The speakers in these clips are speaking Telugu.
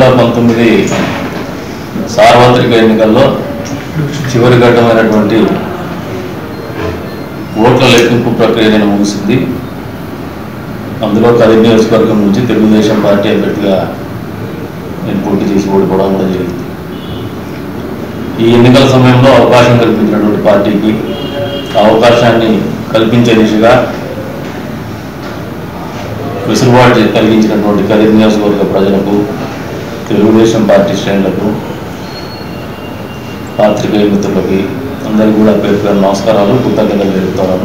పంతొమ్మిది సార్వత్రిక ఎన్నికల్లో చివరి ఘట్టమైనటువంటి ఓట్ల లెక్కింపు ప్రక్రియ నిన్న ముగిసింది అందులో కది నియోజకవర్గం నుంచి తెలుగుదేశం పార్టీ అభ్యర్థిగా నేను పోటీ చేసి ఓడిపోవడం కూడా జరిగింది ఈ ఎన్నికల సమయంలో అవకాశం కల్పించినటువంటి పార్టీకి ఆ అవకాశాన్ని కల్పించే దిశగా వెసులుబాటు కలిగించినటువంటి ఖరీదు నియోజకవర్గ ప్రజలకు తెలుగుదేశం పార్టీ శ్రేణులకు పాత్రికేయ మిత్రులకి అందరికీ కూడా పేరు పేరు నమస్కారాలు కృతజ్ఞతలు తెలుపుతున్నాను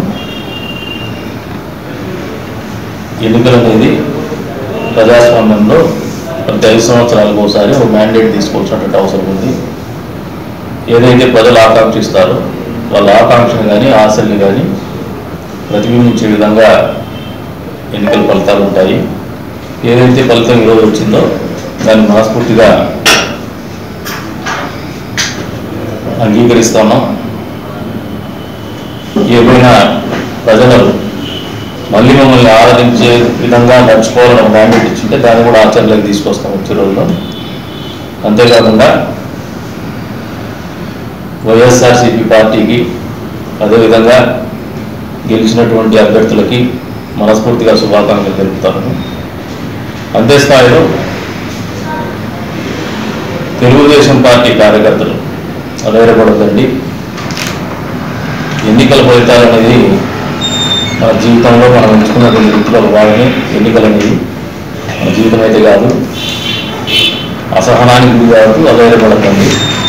ఎన్నికలు అనేది ప్రజాస్వామ్యంలో ప్రతి ఐదు సంవత్సరాలకు ఒకసారి ఒక మ్యాండేట్ తీసుకోవాల్సినటువంటి అవసరం ఉంది ఏదైతే ప్రజలు ఆకాంక్షిస్తారో వాళ్ళ ఆకాంక్షను కానీ ఆశల్ని కానీ ప్రతిబింబించే విధంగా ఎన్నికల ఫలితాలు ఉంటాయి ఏదైతే ఫలితం ఈరోజు వచ్చిందో దాన్ని మనస్ఫూర్తిగా అంగీకరిస్తాము ఏమైనా ప్రజలు మళ్ళీ మమ్మల్ని ఆదరించే విధంగా నడుచుకోవాలని ఒక మ్యాండేట్ ఇచ్చింటే దాన్ని కూడా ఆచరణలోకి తీసుకొస్తాం వచ్చే రోజుల్లో అంతేకాకుండా వైఎస్ఆర్సీపీ పార్టీకి అదేవిధంగా గెలిచినటువంటి అభ్యర్థులకి మనస్ఫూర్తిగా శుభాకాంక్షలు తెలుపుతాను అంతే స్థాయిలో తెలుగుదేశం పార్టీ కార్యకర్తలు అధైర్యపడద్దండి ఎన్నికల ఫలితాలు అనేది మన జీవితంలో మనం ఎంచుకున్నటువంటి వృత్తిలో ఒక భాగమే ఎన్నికలు అనేది మన జీవితం అయితే కాదు అసహనానికి గురి కాదు అధైర్యపడద్దండి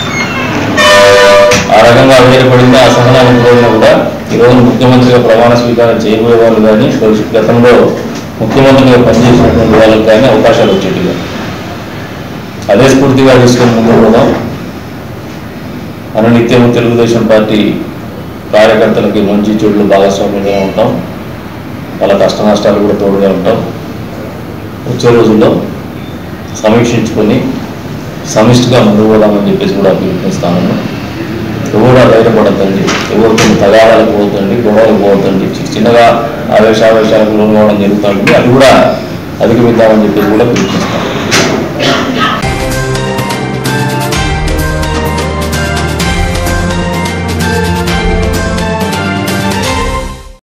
ఆ రకంగా అధైర్యపడింది అసహనానికి గురైనా కూడా ఈరోజు ముఖ్యమంత్రిగా ప్రమాణ స్వీకారం చేయబోయే వాళ్ళు కానీ భవిష్యత్ గతంలో ముఖ్యమంత్రిగా పనిచేసినటువంటి వాళ్ళకి కానీ అవకాశాలు వచ్చేట్టుగా అదే స్ఫూర్తిగా తీసుకొని ముందుకు పోదాం అనునిత్యం తెలుగుదేశం పార్టీ కార్యకర్తలకి మంచి చెడులు భాగస్వామ్యంగా ఉంటాం వాళ్ళ కష్ట నష్టాలు కూడా తోడుగా ఉంటాం వచ్చే రోజుల్లో సమీక్షించుకొని సమిష్టిగా ముందుకు పోదామని చెప్పేసి కూడా పిలుపునిస్తాను ఎవరు ధైర్యపడద్దండి ఎవరు కొన్ని తగాదాలకు పోతుందండి గొడవలకు పోతుందండి చిన్న చిన్నగా ఆవేశావేశాలకు లోన్ కావడం జరుగుతుంది అది కూడా అధిగమిద్దామని చెప్పేసి కూడా పిలుపునిస్తాను